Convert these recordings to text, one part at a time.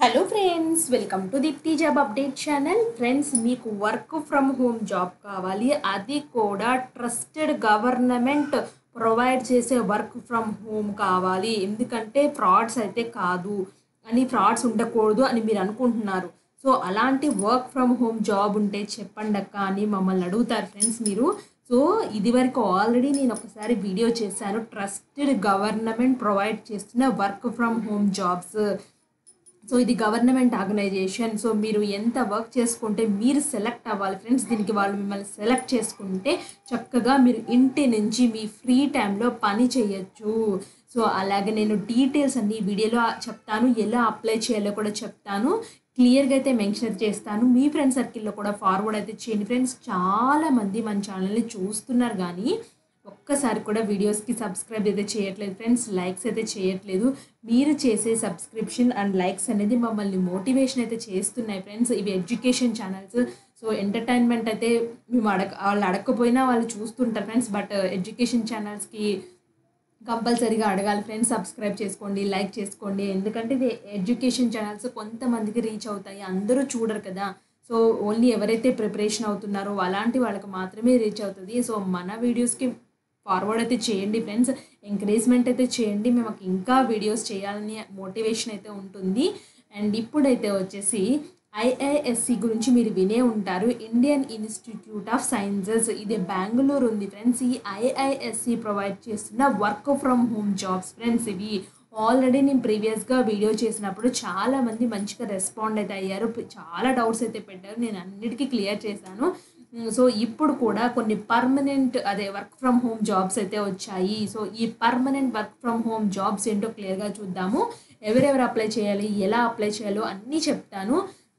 hello friends welcome to Deepthi job update channel friends మీకు work from home job కావాలి అది కూడా ట్రస్టెడ్ గవర్నమెంట్ ప్రొవైడ్ చేసే వర్క్ ఫ్రమ్ హోమ్ కావాలి ఎందుకంటే ఫ్రాడ్స్ అయితే కాదు అని ఫ్రాడ్స్ ఉండకూడదు అని మీరు అనుకుంటున్నారు సో అలాంటి వర్క్ ఫ్రమ్ హోమ్ జాబ్ ఉంటే చెప్పండి అక్క అని మమ్మల్ని అడుగుతారు ఫ్రెండ్స్ మీరు సో ఇది వరకు ఆల్రెడీ నేను ఒకసారి వీడియో చేశాను ట్రస్టెడ్ గవర్నమెంట్ ప్రొవైడ్ చేస్తున్న work from home jobs so ఇది గవర్నమెంట్ ఆర్గనైజేషన్ సో మీరు ఎంత వర్క్ చేసుకుంటే మీరు సెలెక్ట్ అవ్వాలి ఫ్రెండ్స్ దీనికి వాళ్ళు మిమ్మల్ని సెలెక్ట్ చేసుకుంటే చక్కగా మీరు ఇంటి నుంచి మీ ఫ్రీ టైంలో పని చేయొచ్చు సో అలాగే నేను డీటెయిల్స్ అన్ని ఈ వీడియోలో చెప్తాను ఎలా అప్లై చేయాలో కూడా చెప్తాను క్లియర్గా అయితే మెన్షన్ చేస్తాను మీ ఫ్రెండ్ సర్కిల్లో కూడా ఫార్వర్డ్ అయితే చేయండి ఫ్రెండ్స్ చాలామంది మన ఛానల్ని చూస్తున్నారు కానీ ఒక్కసారి కూడా వీడియోస్కి సబ్స్క్రైబ్ అయితే చేయట్లేదు ఫ్రెండ్స్ లైక్స్ అయితే చేయట్లేదు మీరు చేసే సబ్స్క్రిప్షన్ అండ్ లైక్స్ అనేది మమ్మల్ని మోటివేషన్ అయితే చేస్తున్నాయి ఫ్రెండ్స్ ఇవి ఎడ్యుకేషన్ ఛానల్స్ సో ఎంటర్టైన్మెంట్ అయితే మేము అడగ వాళ్ళు అడగకపోయినా వాళ్ళు చూస్తుంటారు ఫ్రెండ్స్ బట్ ఎడ్యుకేషన్ ఛానల్స్కి కంపల్సరీగా అడగాలి ఫ్రెండ్స్ సబ్స్క్రైబ్ చేసుకోండి లైక్ చేసుకోండి ఎందుకంటే ఇది ఎడ్యుకేషన్ ఛానల్స్ కొంతమందికి రీచ్ అవుతాయి అందరూ చూడరు కదా సో ఓన్లీ ఎవరైతే ప్రిపరేషన్ అవుతున్నారో అలాంటి వాళ్ళకి మాత్రమే రీచ్ అవుతుంది సో మన వీడియోస్కి ఫార్వర్డ్ అయితే చేయండి ఫ్రెండ్స్ ఎంకరేజ్మెంట్ అయితే చేయండి మేము ఇంకా వీడియోస్ చేయాలని మోటివేషన్ అయితే ఉంటుంది అండ్ ఇప్పుడైతే వచ్చేసి ఐఐఎస్సి గురించి మీరు వినే ఉంటారు ఇండియన్ ఇన్స్టిట్యూట్ ఆఫ్ సైన్సెస్ ఇది బెంగళూరు ఉంది ఫ్రెండ్స్ ఈ ఐఐఎస్సి ప్రొవైడ్ చేస్తున్న work from home jobs friends ఇవి ఆల్రెడీ నేను ప్రీవియస్గా వీడియో చేసినప్పుడు చాలా మంది మంచిగా రెస్పాండ్ అయితే అయ్యారు చాలా డౌట్స్ అయితే పెట్టారు నేను అన్నిటికీ క్లియర్ చేశాను సో ఇప్పుడు కూడా కొన్ని పర్మనెంట్ అదే వర్క్ ఫ్రమ్ హోమ్ జాబ్స్ అయితే వచ్చాయి సో ఈ permanent work from home jobs ఏంటో క్లియర్గా చూద్దాము ఎవరెవరు అప్లై చేయాలి ఎలా అప్లై చేయాలో అన్నీ చెప్తాను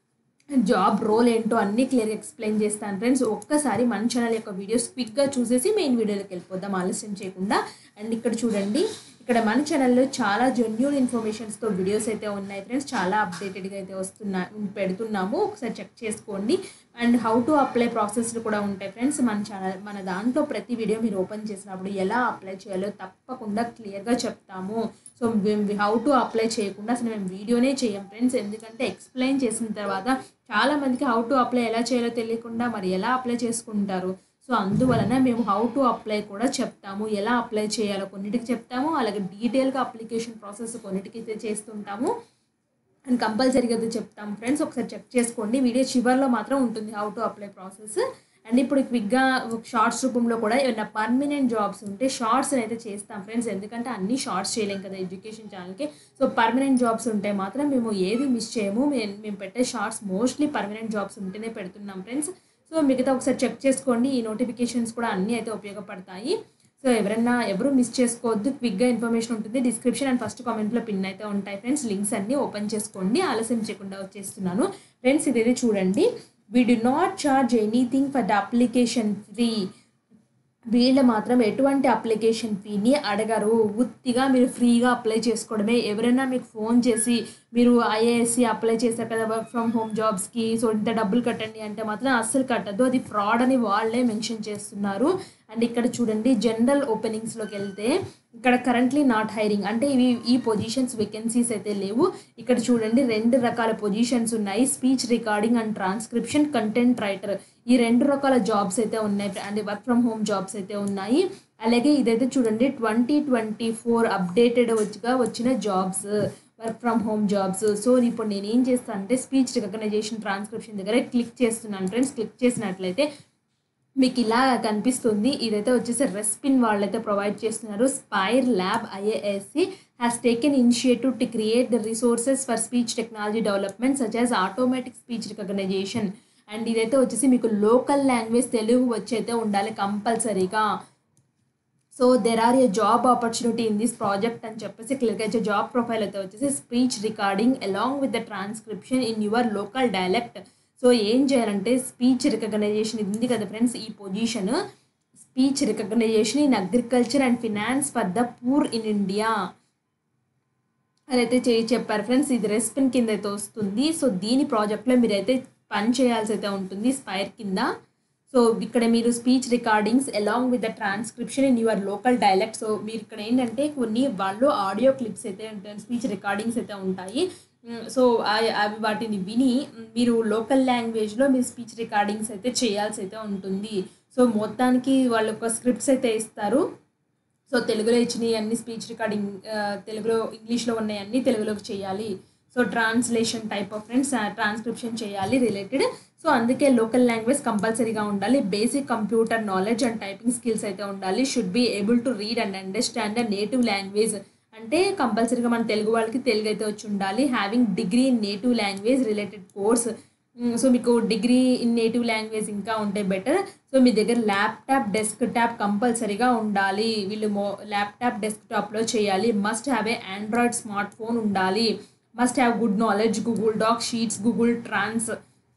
జాబ్ రోల్ ఏంటో అన్నీ క్లియర్గా ఎక్స్ప్లెయిన్ చేస్తాను ఫ్రెండ్స్ ఒక్కసారి మన ఛానల్ యొక్క వీడియోస్ క్విక్గా చూసేసి మెయిన్ వీడియోలోకి వెళ్ళిపోదాం ఆలస్యం చేయకుండా అండ్ ఇక్కడ చూడండి ఇక్కడ మన ఛానల్లో చాలా జెన్యున్ ఇన్ఫర్మేషన్స్తో వీడియోస్ అయితే ఉన్నాయి ఫ్రెండ్స్ చాలా అప్డేటెడ్గా అయితే వస్తున్నా పెడుతున్నాము ఒకసారి చెక్ చేసుకోండి అండ్ హౌ టు అప్లై ప్రాసెస్లు కూడా ఉంటాయి ఫ్రెండ్స్ మన ఛానల్ మన దాంట్లో ప్రతి వీడియో మీరు ఓపెన్ చేసినప్పుడు ఎలా అప్లై చేయాలో తప్పకుండా క్లియర్గా చెప్తాము సో హౌ టు అప్లై చేయకుండా అసలు మేము వీడియోనే చేయం ఫ్రెండ్స్ ఎందుకంటే ఎక్స్ప్లెయిన్ చేసిన తర్వాత చాలామందికి హౌ టు అప్లై ఎలా చేయాలో తెలియకుండా మరి ఎలా అప్లై చేసుకుంటారు సో అందువలన మేము హౌ టు అప్లై కూడా చెప్తాము ఎలా అప్లై చేయాలో కొన్నిటికి చెప్తాము అలాగే డీటెయిల్గా అప్లికేషన్ ప్రాసెస్ కొన్నిటికి అయితే చేస్తుంటాము అండ్ కంపల్సరీగా అయితే చెప్తాము ఫ్రెండ్స్ ఒకసారి చెక్ చేసుకోండి వీడియో చివరిలో మాత్రం ఉంటుంది how to apply process and ఇప్పుడు క్విక్గా షార్ట్స్ రూపంలో కూడా ఏమైనా పర్మనెంట్ జాబ్స్ ఉంటే షార్ట్స్ అయితే చేస్తాం ఫ్రెండ్స్ ఎందుకంటే అన్ని షార్ట్స్ చేయలేం కదా ఎడ్యుకేషన్ ఛానల్కి సో పర్మనెంట్ జాబ్స్ ఉంటే మాత్రం మేము ఏది మిస్ చేయము మేము మేము పెట్టే షార్ట్స్ మోస్ట్లీ పర్మనెంట్ జాబ్స్ ఉంటేనే పెడుతున్నాం ఫ్రెండ్స్ సో మిగతా ఒకసారి చెక్ చేసుకోండి ఈ నోటిఫికేషన్స్ కూడా అన్నీ అయితే ఉపయోగపడతాయి సో ఎవరైనా ఎవరు మిస్ చేసుకోవద్దు క్విక్గా ఇన్ఫర్మేషన్ ఉంటుంది డిస్క్రిప్షన్ అండ్ ఫస్ట్ కామెంట్లో పిన్ అయితే ఉంటాయి ఫ్రెండ్స్ లింక్స్ అన్నీ ఓపెన్ చేసుకోండి ఆలస్యం చేయకుండా వచ్చేస్తున్నాను ఫ్రెండ్స్ ఇదైతే చూడండి we do not charge anything for the application free వీళ్ళు మాత్రం ఎటువంటి అప్లికేషన్ ఫీని అడగరు ఉత్తిగా మీరు ఫ్రీగా అప్లై చేసుకోవడమే ఎవరైనా మీకు ఫోన్ చేసి మీరు ఐఏఎస్సి అప్లై చేశారు కదా వర్క్ ఫ్రమ్ హోమ్ జాబ్స్కి సో ఇంత డబ్బులు కట్టండి అంటే మాత్రం అస్సలు కట్టద్దు అది ఫ్రాడ్ అని వాళ్ళే మెన్షన్ చేస్తున్నారు అండ్ ఇక్కడ చూడండి జనరల్ ఓపెనింగ్స్లోకి వెళ్తే ఇక్కడ కరెంట్లీ నాట్ హైరింగ్ అంటే ఇవి ఈ పొజిషన్స్ వేకెన్సీస్ అయితే లేవు ఇక్కడ చూడండి రెండు రకాల పొజిషన్స్ ఉన్నాయి speech recording and transcription content writer ఈ రెండు రకాల జాబ్స్ అయితే ఉన్నాయి and work from home jobs అయితే ఉన్నాయి అలాగే ఇదైతే చూడండి ట్వంటీ ట్వంటీ ఫోర్ అప్డేటెడ్ వచ్చిగా వచ్చిన jobs work from home jobs so ఇప్పుడు నేను ఏం చేస్తాను అంటే స్పీచ్ రికగ్నైజేషన్ ట్రాన్స్క్రిప్షన్ దగ్గర క్లిక్ చేస్తున్నాను ఫ్రెండ్స్ క్లిక్ చేసినట్లయితే మీకు ఇలా కనిపిస్తుంది ఇదైతే వచ్చేసి రెస్పిన్ వాళ్ళైతే ప్రొవైడ్ చేస్తున్నారు spire lab IASC has taken initiative to create the resources for speech technology development such as automatic speech recognition and ఇదైతే వచ్చేసి మీకు లోకల్ లాంగ్వేజ్ తెలుగు వచ్చి అయితే ఉండాలి కంపల్సరీగా so there are a job opportunity in this project అని చెప్పేసి click అయితే జాబ్ ప్రొఫైల్ అయితే వచ్చేసి speech recording along with the transcription in your local dialect so ఏం చేయాలంటే స్పీచ్ రికగ్నైజేషన్ ఇది ఉంది కదా ఫ్రెండ్స్ ఈ position speech recognition in agriculture and finance for the poor in India అదైతే చేయి చెప్పారు ఫ్రెండ్స్ ఇది రెస్పిన్ కింద అయితే వస్తుంది సో దీని ప్రాజెక్ట్లో మీరైతే పని చేయాల్సి అయితే ఉంటుంది స్పైర్ కింద సో ఇక్కడ మీరు speech recordings along with the transcription in your local dialect so మీరు ఇక్కడ ఏంటంటే కొన్ని వాళ్ళు ఆడియో క్లిప్స్ అయితే ఉంటాయి స్పీచ్ రికార్డింగ్స్ అయితే ఉంటాయి సో అవి వాటిని విని మ్, మీరు లోకల్ లాంగ్వేజ్లో మీ స్పీచ్ రికార్డింగ్స్ అయితే చేయాల్సి అయితే ఉంటుంది సో మొత్తానికి వాళ్ళు ఒక స్క్రిప్ట్స్ అయితే ఇస్తారు సో తెలుగులో ఇచ్చినవి అన్ని స్పీచ్ రికార్డింగ్ ఆ, తెలుగులో ఇంగ్లీష్లో ఉన్నాయి అన్ని తెలుగులోకి చేయాలి so translation type of friends transcription చేయాలి రిలేటెడ్ సో అందుకే లోకల్ లాంగ్వేజ్ కంపల్సరీగా ఉండాలి basic computer knowledge and typing skills అయితే ఉండాలి should be able to read and understand the native language అంటే కంపల్సరీగా మన తెలుగు వాళ్ళకి తెలుగు అయితే వచ్చి ఉండాలి having degree in native language related course so మీకు డిగ్రీ ఇన్ నేటివ్ లాంగ్వేజ్ ఇంకా ఉంటే బెటర్ సో మీ దగ్గర ల్యాప్టాప్ డెస్క్ టాప్ కంపల్సరీగా ఉండాలి వీళ్ళు మో ల్యాప్టాప్ డెస్క్ టాప్లో చేయాలి must have a android smart phone ఉండాలి must have good knowledge Google doc sheets Google 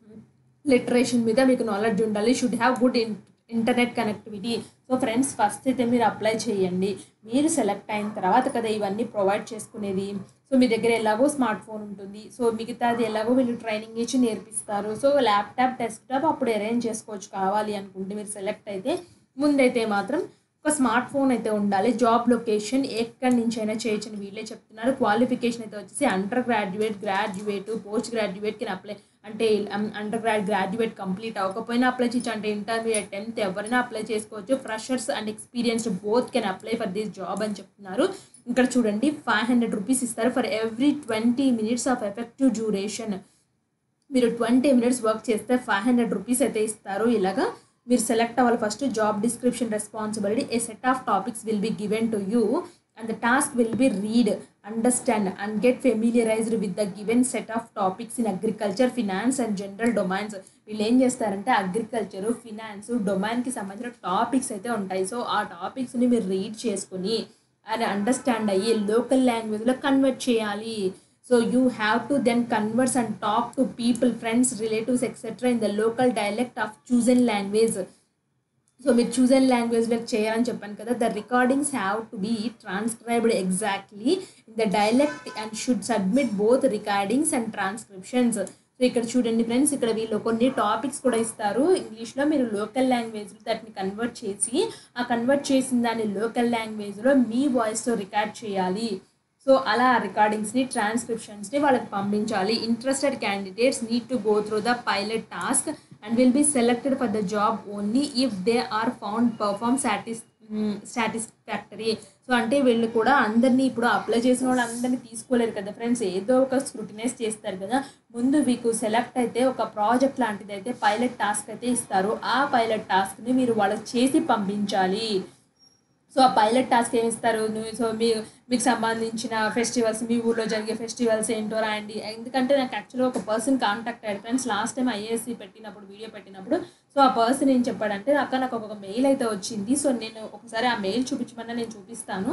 transliteration మీద మీకు నాలెడ్జ్ ఉండాలి should have good in internet connectivity so friends first అయితే మీరు అప్లై చేయండి మీరు సెలెక్ట్ అయిన తర్వాత కదా ఇవన్నీ ప్రొవైడ్ చేసుకునేది సో మీ దగ్గర ఎలాగో స్మార్ట్ ఫోన్ ఉంటుంది సో మిగతాది ఎలాగో వీళ్ళు ట్రైనింగ్ ఇచ్చి నేర్పిస్తారు సో ల్యాప్టాప్ డెస్క్టాప్ అప్పుడు అరేంజ్ చేసుకోవచ్చు కావాలి అనుకుంటే మీరు సెలెక్ట్ అయితే ముందైతే మాత్రం ఒక స్మార్ట్ ఫోన్ అయితే ఉండాలి జాబ్ లొకేషన్ ఎక్కడి నుంచి అయినా చేయొచ్చని వీళ్ళే చెప్తున్నారు క్వాలిఫికేషన్ అయితే వచ్చేసి under graduate graduate post graduate కింద అప్లై అంటే అండర్ గ్రాడ్ గ్రాడ్యుయేట్ కంప్లీట్ అవ్వకపోయినా అప్లై చేయొచ్చు అంటే ఇంటర్మీడియట్ టెన్త్ ఎవరైనా అప్లై చేసుకోవచ్చు freshers and experienced both can apply for this job అని చెప్తున్నారు ఇక్కడ చూడండి ఫైవ్ హండ్రెడ్ రూపీస్ ఇస్తారు for every twenty minutes of effective duration మీరు ట్వంటీ మినిట్స్ వర్క్ చేస్తే ఫైవ్ హండ్రెడ్ రూపీస్ అయితే ఇస్తారు ఇలాగా మీరు సెలెక్ట్ అవ్వాలి first job description responsibility a set of topics will be given to you and the task will be read understand and get familiarised with the given set of topics in agriculture finance and general domains వీళ్ళు ఏం చేస్తారంటే agriculture finance డొమైన్కి సంబంధించిన topics అయితే ఉంటాయి so ఆ టాపిక్స్ని మీరు read చేసుకుని అని అండర్స్టాండ్ అయ్యి లోకల్ లాంగ్వేజ్లో కన్వర్ట్ చేయాలి so you have to then converse and talk to people friends relatives etcetera in the local dialect of chosen language so మీరు చూజన్ లాంగ్వేజ్లో చేయాలని చెప్పాను కదా the recordings have to be transcribed exactly in the dialect and should submit both recordings and transcriptions so ఇక్కడ చూడండి friends ఇక్కడ వీళ్ళు కొన్ని టాపిక్స్ కూడా ఇస్తారు ఇంగ్లీష్లో మీరు లోకల్ లాంగ్వేజ్లో దాన్ని కన్వర్ట్ చేసి ఆ కన్వర్ట్ చేసిన దాన్ని లోకల్ లాంగ్వేజ్లో మీ వాయిస్తో రికార్డ్ చేయాలి సో అలా రికార్డింగ్స్ని ట్రాన్స్క్రిప్షన్స్ని వాళ్ళకి పంపించాలి interested candidates need to go through the pilot task and will be selected for the job only if they are found perform satis satisfactory so అంటే వీళ్ళు కూడా అందరినీ ఇప్పుడు అప్లై చేసిన వాళ్ళందరినీ తీసుకోలేరు కదా ఫ్రెండ్స్ ఏదో ఒక స్క్రూటినైజ్ చేస్తారు కదా ముందు మీకు సెలెక్ట్ అయితే ఒక ప్రాజెక్ట్ లాంటిది అయితే పైలట్ టాస్క్ అయితే ఇస్తారు ఆ పైలట్ టాస్క్ని మీరు వాళ్ళకి చేసి పంపించాలి సో ఆ పైలట్ టాస్క్ ఏమి ఇస్తారు నువ్వు సో మీ మీకు సంబంధించిన ఫెస్టివల్స్ మీ ఊర్లో జరిగే ఫెస్టివల్స్ ఏంటో రాయండి ఎందుకంటే నాకు యాక్చువల్గా ఒక పర్సన్ కాంటాక్ట్ అయ్యాడు ఫ్రెండ్స్ లాస్ట్ టైం ఐఏఎస్సి పెట్టినప్పుడు వీడియో పెట్టినప్పుడు సో ఆ పర్సన్ ఏం చెప్పాడంటే అక్క నాకు ఒక మెయిల్ అయితే వచ్చింది సో నేను ఒకసారి ఆ మెయిల్ చూపించమన్నా నేను చూపిస్తాను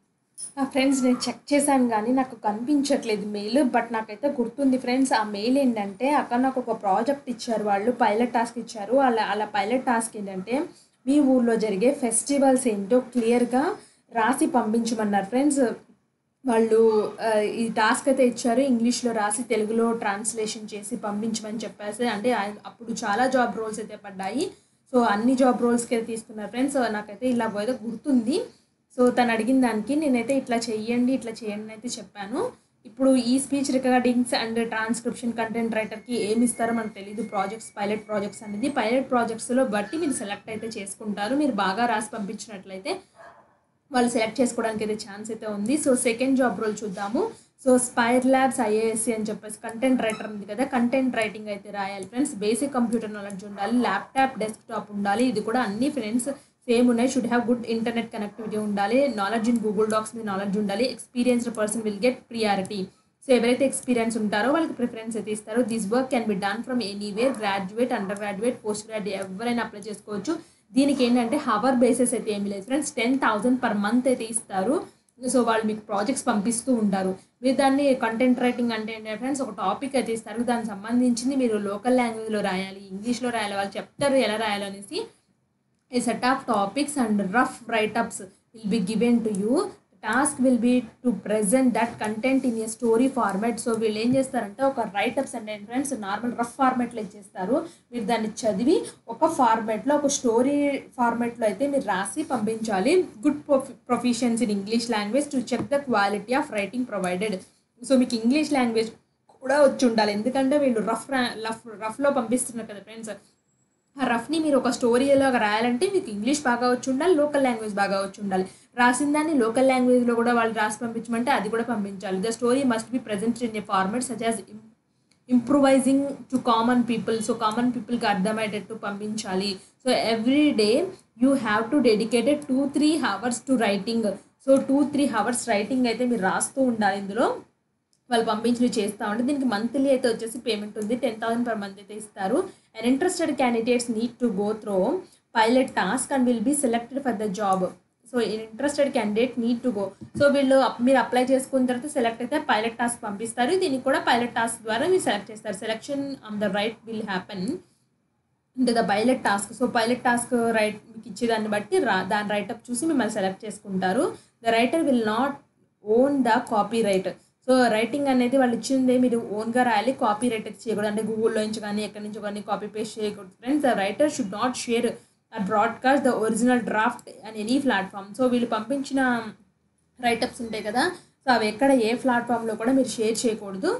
ఆ ఫ్రెండ్స్ నేను చెక్ చేశాను కానీ నాకు కనిపించట్లేదు మెయిల్ బట్ నాకైతే గుర్తుంది ఫ్రెండ్స్ ఆ మెయిల్ ఏంటంటే అక్కడ నాకు ఒక ప్రాజెక్ట్ ఇచ్చారు వాళ్ళు పైలట్ టాస్క్ ఇచ్చారు అలా అలా పైలట్ టాస్క్ ఏంటంటే మీ ఊర్లో జరిగే ఫెస్టివల్స్ ఏంటో క్లియర్గా రాసి పంపించమన్నారు ఫ్రెండ్స్ వాళ్ళు ఆ, ఈ టాస్క్ అయితే ఇచ్చారు ఇంగ్లీష్లో రాసి తెలుగులో ట్రాన్స్లేషన్ చేసి పంపించమని చెప్పేసి అంటే ఆ- అప్పుడు చాలా జాబ్ రోల్స్ అయితే పడ్డాయి సో అన్ని జాబ్ రోల్స్కి అయితే తీసుకున్నారు ఫ్రెండ్స్ నాకైతే ఇలా పోతే గుర్తుంది సో తను అడిగిన దానికి నేనైతే ఇట్లా చెయ్యండి ఇట్లా చేయండి అని అయితే చెప్పాను ఇప్పుడు ఈ speech recordings and transcription content రైటర్కి ఏమి ఇస్తారో మనకు తెలియదు ప్రాజెక్ట్స్ పైలట్ ప్రాజెక్ట్స్ అనేది పైలట్ ప్రాజెక్ట్స్లో బట్టి మీరు సెలెక్ట్ అయితే చేసుకుంటారు మీరు బాగా రాసి పంపించినట్లయితే వాళ్ళు సెలెక్ట్ చేసుకోవడానికి అయితే ఛాన్స్ అయితే ఉంది సో సెకండ్ జాబ్ రోల్ చూద్దాము సో స్పైర్ ల్యాబ్స్ ఐఏఎస్సి అని చెప్పేసి కంటెంట్ రైటర్ ఉంది కదా కంటెంట్ రైటింగ్ అయితే రాయాలి ఫ్రెండ్స్ బేసిక్ కంప్యూటర్ నాలెడ్జ్ ఉండాలి ల్యాప్టాప్ డెస్క్టాప్ ఉండాలి ఇది కూడా అన్ని ఫ్రెండ్స్ సేమ్ ఉన్నాయి should have good internet connectivity ఉండాలి నాలెడ్జ్ ఇన్ గూగుల్ డాక్స్ మీద నాలెడ్జ్ ఉండాలి experienced person will get priority so ఎవరైతే ఎక్స్పీరియన్స్ ఉంటారో వాళ్ళకి ప్రిఫరెన్స్ అయితే ఇస్తారు this work can be done from anywhere graduate under graduate post graduate ఎవరైనా అప్లై చేసుకోవచ్చు దీనికి ఏంటంటే హవర్ బేసెస్ అయితే ఏమి లేదు friends ten thousand per month అయితే ఇస్తారు సో వాళ్ళు మీకు ప్రాజెక్ట్స్ పంపిస్తూ ఉంటారు మీరు దాన్ని కంటెంట్ రైటింగ్ అంటే ఏంటంటే ఫ్రెండ్స్ ఒక టాపిక్ అయితే ఇస్తారు దానికి సంబంధించింది మీరు లోకల్ లాంగ్వేజ్లో రాయాలి ఇంగ్లీష్లో రాయాలి వాళ్ళు చెప్తారు ఎలా రాయాలి అనేసి a set of topics and rough write-ups will be given to you task will be to present that content in a story format so వీళ్ళు ఏం చేస్తారంటే ఒక రైటప్స్ అంటే ఫ్రెండ్స్ నార్మల్ రఫ్ ఫార్మాట్లో ఇచ్చేస్తారు మీరు దాన్ని చదివి ఒక ఫార్మాట్లో ఒక స్టోరీ ఫార్మాట్లో అయితే మీరు రాసి పంపించాలి good proficiency in English language to check the quality of writing provided so మీకు ఇంగ్లీష్ లాంగ్వేజ్ కూడా వచ్చి ఉండాలి ఎందుకంటే వీళ్ళు రఫ్ రఫ్ రఫ్లో పంపిస్తున్నారు కదా ఫ్రెండ్స్ ఆ రఫ్ని మీరు ఒక స్టోరీలాగా రాయాలంటే మీకు ఇంగ్లీష్ బాగా వచ్చి ఉండాలి లోకల్ లాంగ్వేజ్ బాగా వచ్చి ఉండాలి రాసిన దాన్ని లోకల్ లాంగ్వేజ్లో కూడా వాళ్ళు రాసి పంపించమంటే అది కూడా పంపించాలి the story must be present in a format such as improvising to common people so common పీపుల్కి అర్థమయ్యేటట్టు పంపించాలి so every day you have to dedicated two three hours to writing so two three hours writing అయితే మీరు రాస్తూ ఉండాలి ఇందులో వాళ్ళు పంపించి చేస్తూ ఉంటే దీనికి మంత్లీ అయితే వచ్చేసి పేమెంట్ ఉంది టెన్ థౌసండ్ పర్ మంత్ అయితే ఇస్తారు and interested candidates need to go through pilot task and will be selected for the job so interested candidate need to go so వీళ్ళు అప్- మీరు అప్లై చేసుకున్న తర్వాత సెలెక్ట్ అయితే పైలట్ టాస్క్ పంపిస్తారు దీనికి కూడా పైలట్ టాస్క్ ద్వారా మీరు సెలెక్ట్ చేస్తారు selection on the right will happen అంటే the pilot task so pilot task right మీకు ఇచ్చేదాన్ని బట్టి రా దాని రైటప్ చూసి మిమ్మల్ని సెలెక్ట్ చేసుకుంటారు the writer will not own the copyright so writing అనేది వాళ్ళు ఇచ్చిందే మీరు ఓన్గా రాయాలి కాపీ రైట్ అయితే చేయకూడదు అంటే గూగుల్లో నుంచి కానీ ఎక్కడి నుంచి కానీ కాపీ పేస్ట్ చేయకూడదు friends the writer should not share or broadcast the original draft and any platform so వీళ్ళు పంపించిన రైటప్స్ ఉంటాయి కదా సో అవి ఎక్కడ ఏ ప్లాట్ఫామ్లో కూడా మీరు షేర్ చేయకూడదు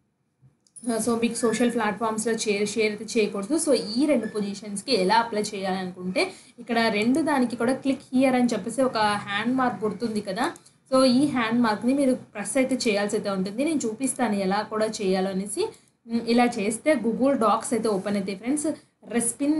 సో మీకు సోషల్ ప్లాట్ఫామ్స్లో షేర్ షేర్ అయితే చేయకూడదు సో ఈ రెండు పొజిషన్స్కి ఎలా అప్లై చేయాలి అనుకుంటే ఇక్కడ రెండు దానికి కూడా క్లిక్ హియర్ అని చెప్పేసి ఒక హ్యాండ్ మార్క్ గుర్తుంది కదా సో ఈ హ్యాండ్ మార్క్ని మీరు ప్రెస్ అయితే చేయాల్సి అయితే ఉంటుంది నేను చూపిస్తాను ఎలా కూడా చేయాలో అనేసి ఉమ్, ఇలా చేస్తే గూగుల్ డాక్స్ అయితే ఓపెన్ అవుతాయి ఫ్రెండ్స్ రెస్పిన్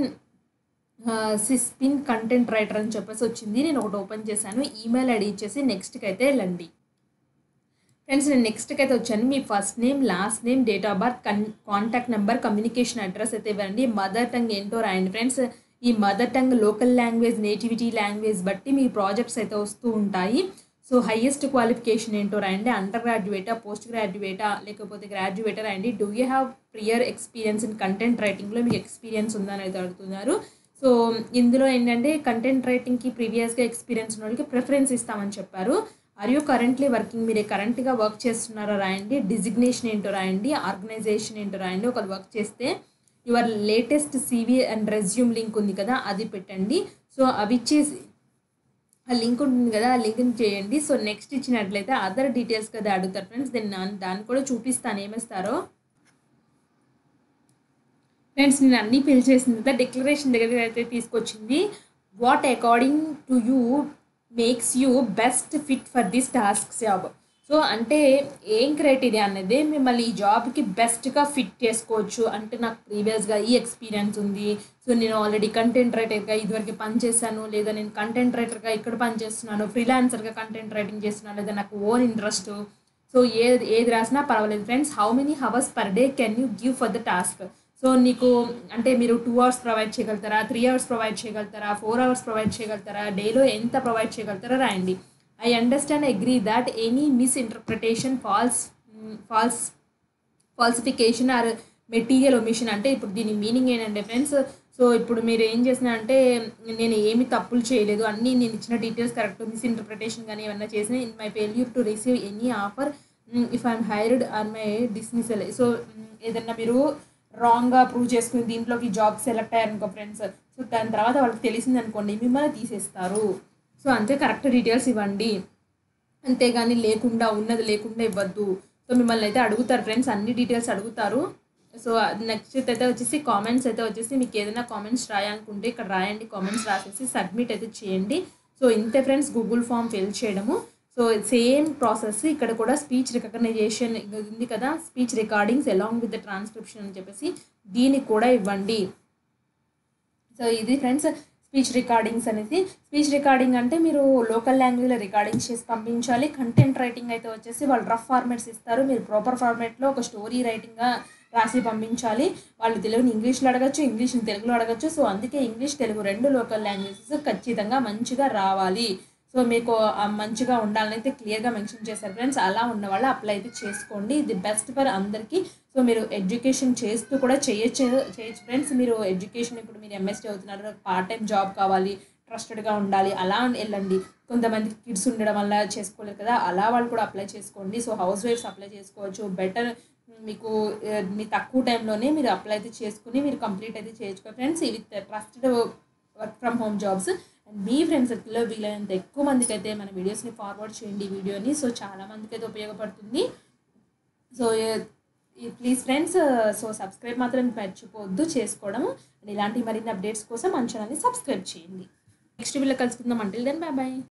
సిస్పిన్ కంటెంట్ రైటర్ అని చెప్పేసి వచ్చింది నేను ఒకటి ఓపెన్ చేశాను ఈమెయిల్ ఐడి ఇచ్చేసి నెక్స్ట్కి అయితే వెళ్ళండి ఫ్రెండ్స్ నేను నెక్స్ట్కి అయితే వచ్చాను మీ first name last name date of birth కన్ కాంటాక్ట్ నెంబర్ కమ్యూనికేషన్ అడ్రస్ అయితే ఇవ్వండి మదర్ టంగ్ ఏంటో రాయండి ఫ్రెండ్స్ ఈ mother tongue local language nativity language బట్టి మీ ప్రాజెక్ట్స్ అయితే వస్తూ ఉంటాయి సో హైయెస్ట్ క్వాలిఫికేషన్ ఏంటో రాయండి అండర్ గ్రాడ్యుయేటా పోస్ట్ గ్రాడ్యుయేటా లేకపోతే గ్రాడ్యుయేటా రాయండి do you have prior experience in content రైటింగ్లో మీకు ఎక్స్పీరియన్స్ ఉందని అయితే అడుగుతున్నారు సో ఇందులో ఏంటంటే కంటెంట్ రైటింగ్కి ప్రీవియస్గా ఎక్స్పీరియన్స్ ఉన్న వాళ్ళకి ప్రిఫరెన్స్ ఇస్తామని చెప్పారు ఆర్ యూ కరెంట్లీ వర్కింగ్ మీరు కరెంట్గా వర్క్ చేస్తున్నారో రాయండి డిజిగ్నేషన్ ఏంటో రాయండి ఆర్గనైజేషన్ ఏంటో రాయండి ఒకరు వర్క్ చేస్తే your latest CV and resume link ఉంది కదా అది పెట్టండి సో అవి ఇచ్చేసి ఆ లింక్ ఉంటుంది కదా ఆ లింక్ని చేయండి సో నెక్స్ట్ ఇచ్చినట్లయితే అదర్ డీటెయిల్స్ కదా అడుగుతారు ఫ్రెండ్స్ నేను దాన్ని దాన్ని కూడా చూపిస్తాను ఏమిస్తారో ఫ్రెండ్స్ నేను అన్నీ ఫిల్ చేసిన తర్వాత డిక్లరేషన్ దగ్గర అయితే తీసుకొచ్చింది what according to you makes you best fit for this task job so అంటే ఏం క్రైటీరియా అనేది మిమ్మల్ని ఈ జాబ్కి బెస్ట్గా ఫిట్ చేసుకోవచ్చు అంటే నాకు ప్రీవియస్గా ఈ ఎక్స్పీరియన్స్ ఉంది సో నేను ఆల్రెడీ కంటెంట్ రైటర్గా ఇదివరకు పని చేశాను లేదా నేను కంటెంట్ రైటర్గా ఇక్కడ పని చేస్తున్నాను ఫ్రీలాన్సర్గా కంటెంట్ రైటింగ్ చేస్తున్నాను లేదా నాకు ఓన్ ఇంట్రెస్ట్ సో ఏది ఏది రాసినా పర్వాలేదు friends how many hours per day can you give for the task so నీకు అంటే మీరు టూ అవర్స్ ప్రొవైడ్ చేయగలుగుతారా త్రీ అవర్స్ ప్రొవైడ్ చేయగలుగుతారా ఫోర్ అవర్స్ ప్రొవైడ్ చేయగలుగుతారా డేలో ఎంత ప్రొవైడ్ చేయగలుగుతారా రాయండి I understand agree that any misinterpretation false false falsification or material omission అంటే ఇప్పుడు దీని మీనింగ్ ఏంటంటే ఫ్రెండ్స్ సో ఇప్పుడు మీరు ఏం చేసిన అంటే నేను ఏమి తప్పులు చేయలేదు అన్నీ నేను ఇచ్చిన డీటెయిల్స్ కరెక్ట్ మిస్ఇంటర్ప్రిటేషన్ కానీ ఏమన్నా చేసిన in my failure to receive any offer if I'm hired or my dismissal so ఏదన్నా మీరు రాంగ్గా ప్రూవ్ చేసుకుని దీంట్లోకి జాబ్ సెలెక్ట్ అయ్యారనుకో ఫ్రెండ్స్ సో దాని తర్వాత వాళ్ళకి తెలిసింది అనుకోండి మిమ్మల్ని తీసేస్తారు సో అంతే కరెక్ట్ డీటెయిల్స్ ఇవ్వండి అంతేగాని లేకుండా ఉన్నది లేకుండా ఇవ్వద్దు సో మిమ్మల్ని అయితే అడుగుతారు ఫ్రెండ్స్ అన్ని డీటెయిల్స్ అడుగుతారు సో నెక్స్ట్ అయితే వచ్చేసి కామెంట్స్ అయితే వచ్చేసి మీకు ఏదైనా కామెంట్స్ రాయాలనుకుంటే ఇక్కడ రాయండి కామెంట్స్ రాసేసి సబ్మిట్ అయితే చేయండి సో ఇంతే ఫ్రెండ్స్ గూగుల్ ఫామ్ ఫిల్ చేయడము సో సేమ్ ప్రాసెస్ ఇక్కడ కూడా స్పీచ్ రికగ్నైజేషన్ ఉంది కదా speech recordings along with the transcription అని చెప్పేసి దీనికి కూడా ఇవ్వండి సో ఇది ఫ్రెండ్స్ స్పీచ్ రికార్డింగ్స్ అనేది స్పీచ్ రికార్డింగ్ అంటే మీరు లోకల్ లాంగ్వేజ్లో రికార్డింగ్స్ చేసి పంపించాలి కంటెంట్ రైటింగ్ అయితే వచ్చేసి వాళ్ళు రఫ్ ఫార్మాట్స్ ఇస్తారు మీరు ప్రాపర్ ఫార్మాట్లో ఒక స్టోరీ రైటింగ్గా రాసి పంపించాలి వాళ్ళు తెలుగుని ఇంగ్లీష్లో అడగచ్చు ఇంగ్లీష్ని తెలుగులో అడగచ్చు సో అందుకే ఇంగ్లీష్ తెలుగు రెండు లోకల్ లాంగ్వేజెస్ ఖచ్చితంగా మంచిగా రావాలి సో మీకు ఆ మంచిగా ఉండాలని అయితే క్లియర్గా మెన్షన్ చేశారు ఫ్రెండ్స్ అలా ఉన్న వాళ్ళు అప్లై అయితే చేసుకోండి ఇది బెస్ట్ ఫర్ అందరికీ సో మీరు ఎడ్యుకేషన్ చేస్తూ కూడా చేయొచ్చు చేయొచ్చు ఫ్రెండ్స్ మీరు ఎడ్యుకేషన్ ఇప్పుడు మీరు ఎంఎస్ చదువుతున్నారు పార్ట్ టైం జాబ్ కావాలి ట్రస్టెడ్గా ఉండాలి అలా వెళ్ళండి కొంతమంది కిడ్స్ ఉండడం వల్ల చేసుకోలేరు కదా అలా వాళ్ళు కూడా అప్లై చేసుకోండి సో హౌస్ వైఫ్స్ అప్లై చేసుకోవచ్చు బెటర్ మీకు ఆ, మీ తక్కువ టైంలోనే మీరు అప్లై అయితే చేసుకుని మీరు కంప్లీట్ అయితే చేయొచ్చు friends with trusted work from home jobs and మీ ఫ్రెండ్స్ సర్కిల్లో వీలైనంత ఎక్కువ మందికి అయితే మన వీడియోస్ని ఫార్వర్డ్ చేయండి ఈ వీడియోని సో చాలా మందికి అయితే ఉపయోగపడుతుంది సో ఏ- ప్లీజ్ ఫ్రెండ్స్ సో సబ్స్క్రైబ్ మాత్రం మర్చిపోవద్దు చేసుకోవడం అండ్ ఇలాంటి మరిన్ని అప్డేట్స్ కోసం మన ఛానల్ని సబ్స్క్రైబ్ చేయండి నెక్స్ట్ వీళ్ళు కలుసుకుందాం అంటే దెన్ బాయ్ బాయ్